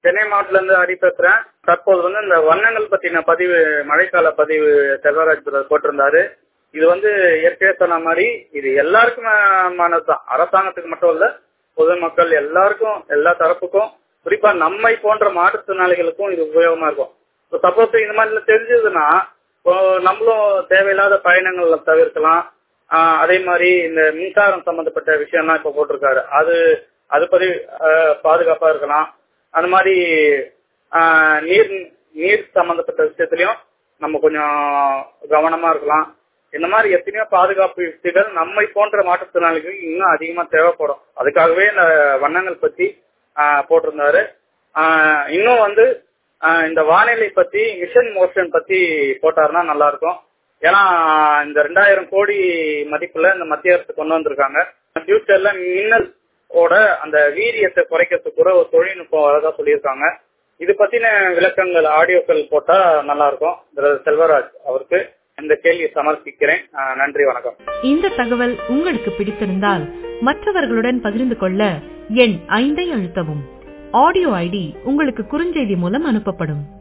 சென்னை மாவட்டத்துல இருந்து ஹரி பேசுறேன் தற்போது வந்து இந்த வண்ணங்கள் பத்தின பதிவு மழைக்கால பதிவு செல்வராஜ் பிரதர் போட்டிருந்தாரு இது வந்து ஏற்கனவே சொன்ன மாதிரி இது எல்லாருக்குமானதுதான் அரசாங்கத்துக்கு மட்டும் இல்ல பொதுமக்கள் எல்லாருக்கும் எல்லா தரப்புக்கும் குறிப்பா நம்மை போன்ற மாற்றுத்திறனாளிகளுக்கும் இது உபயோகமா இருக்கும் சப்போஸ் இந்த மாதிரி தெரிஞ்சதுன்னா இப்போ நம்மளும் தேவையில்லாத பயணங்களை தவிர்க்கலாம் ஆஹ் அதே மாதிரி இந்த மின்சாரம் சம்பந்தப்பட்ட விஷயம்லாம் இப்ப போட்டிருக்காரு அது அது பத்தி ஆஹ் பாதுகாப்பா இருக்கலாம் அந்த மாதிரி ஆஹ் நீர் நீர் சம்பந்தப்பட்ட விஷயத்திலயும் நம்ம கொஞ்சம் கவனமா இருக்கலாம் இந்த மாதிரி எத்தனையோ பாதுகாப்பு யுக்திகள் நம்மை போன்ற மாற்றுத்திறனாளிகளுக்கு இன்னும் அதிகமா தேவைப்படும் அதுக்காகவே இந்த வண்ணங்கள் பத்தி ஆஹ் போட்டிருந்தாரு ஆஹ் இன்னும் வந்து ஆஹ் இந்த வானிலை பத்தி மிஷன் மோஷன் பத்தி போட்டாருன்னா நல்லா இருக்கும் ஏன்னா இந்த ரெண்டாயிரம் கோடி மதிப்புல இந்த மத்திய அரசு கொண்டு வந்திருக்காங்க ஃபியூச்சர்ல மின்னல் ஓட அந்த வீரியத்தை குறைக்கிறதுக்கு கூட ஒரு தொழில்நுட்பம் வரதா சொல்லியிருக்காங்க இது பத்தின விளக்கங்கள் ஆடியோக்கள் போட்டா நல்லா இருக்கும் செல்வராஜ் அவருக்கு இந்த கேள்வியை சமர்ப்பிக்கிறேன் ஆஹ் நன்றி வணக்கம் இந்த தகவல் உங்களுக்கு பிடித்திருந்தால் மற்றவர்களுடன் பகிர்ந்து கொள்ள எண் ஐந்தை அழுத்தவும் ஆடியோ ஐடி உங்களுக்கு குறுஞ்செய்தி மூலம் அனுப்பப்படும்